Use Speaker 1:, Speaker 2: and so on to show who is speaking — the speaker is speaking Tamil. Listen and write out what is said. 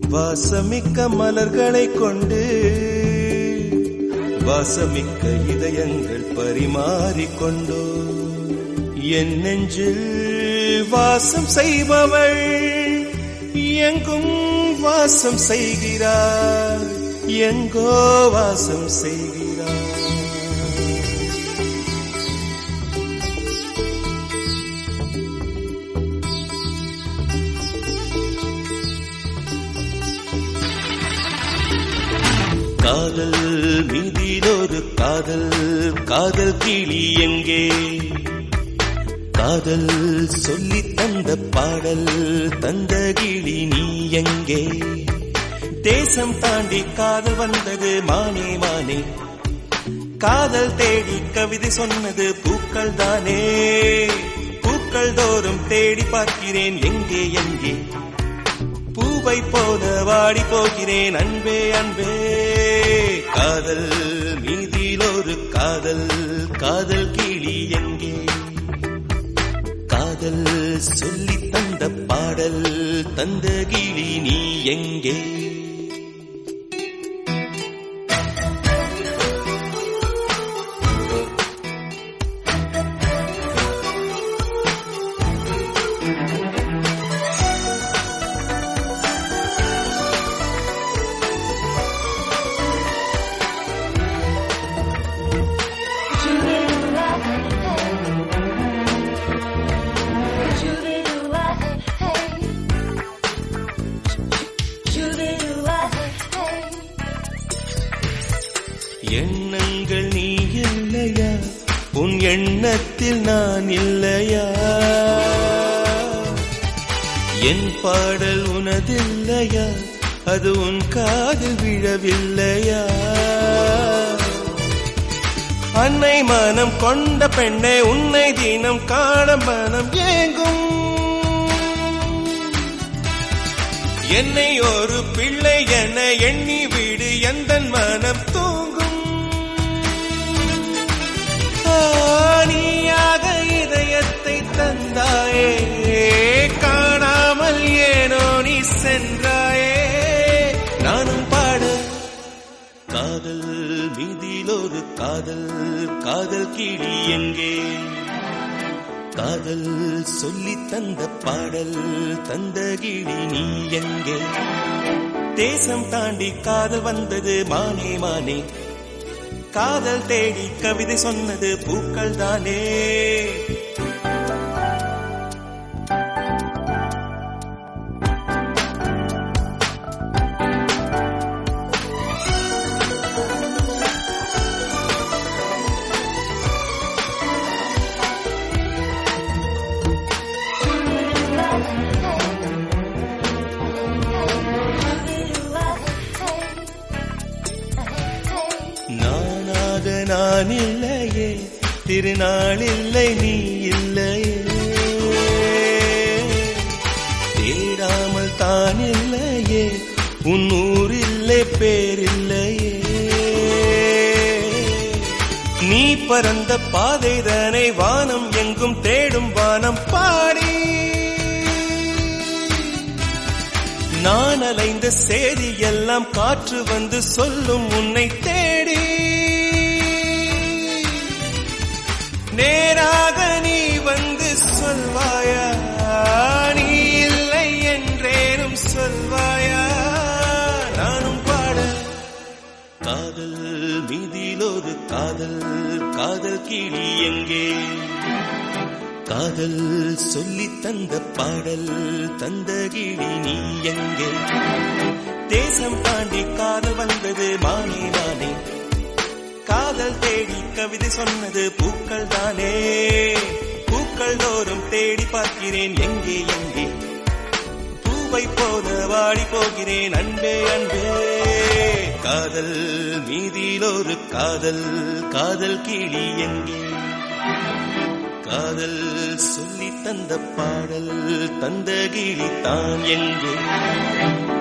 Speaker 1: வாசமிக்க மலர்களை கொண்டு வாசமிக்க இதயங்கள் பரிமாறிக்கொண்டோ என் நெஞ்சில் வாசம் செய்பவள் எங்கும் வாசம் செய்கிறார் எங்கோ வாசம் செய்கிறார் காதல் மீதிலொரு காதல் காதல் கிளி எங்கே காதல் சொல்லி தந்த பாடல் தந்த கிளி நீ எங்கே தேசம் தாண்டி காதல் வந்தது மானே மானே காதல் தேடி கவிதை சொன்னது பூக்கள் தானே பூக்கள் தோறும் தேடி பார்க்கிறேன் எங்கே எங்கே பூவை போல வாடி போகிறேன் அன்பே அன்பே காதல் மீதில் ஒரு காதல் காதல் கிளி எங்கே காதல் சொல்லி தந்த பாடல் தந்த கிளி நீ எங்கே எண்ணங்கள் நீ இல்லையா உன் எண்ணத்தில் நான் இல்லையா என் பாடல் உனதில்லையா அது உன் காதில் விழவில்லையா அன்னை மனம் கொண்ட பெண்ணை உன்னை தினம் காண மனம் ஏங்கும் என்னை ஒரு பிள்ளை என எண்ணி விடு எந்த மனம் தூங்கும் நீயாக இதயத்தை தந்தாயே காணாமல் ஏனோ நீ சென்றாயே நானும் பாட காதல் மீதில் ஒரு காதல் காதல் கிளி எங்கே காதல் சொல்லி தந்த பாடல் தந்த கிளி நீ எங்கே தேசம் தாண்டி காதல் வந்தது மானே மானே காதல் தேடி கவிதை சொன்னது பூக்கள் தானே நானாக நான் இல்லையே திருநாள் இல்லை நீ இல்லையே தேடாமல் தான் இல்லையே உன் ஊர் இல்லை பேரில்லையே நீ பறந்த பாதைதனை வானம் எங்கும் தேடும் வானம் பாடி நான் அலைந்த சேதி எல்லாம் காற்று வந்து சொல்லும் உன்னை தேடி நேராக நீ வந்து சொல்வாயா நீ இல்லை என்றேனும் சொல்வாயா நானும் பாட காதல் மீதில் ஒரு காதல் காதல் கிளி எங்கே காதல் சொல்லி தந்த பாடல் தந்த கிளி நீ எங்கே தேசம் தாண்டி காதல் வந்தது மானே மானே காதல் தேடி கவிதை சொன்னது பூக்கள் தானே பூக்கள் தோறும் தேடி பார்க்கிறேன் எங்கே எங்கே பூவை போல வாடி போகிறேன் அன்பே அன்பே காதல் மீதில் ஒரு காதல் காதல் கிளி எங்கே காதல் சொல்லி தந்த பாடல் தந்த கிளி தான் எங்கே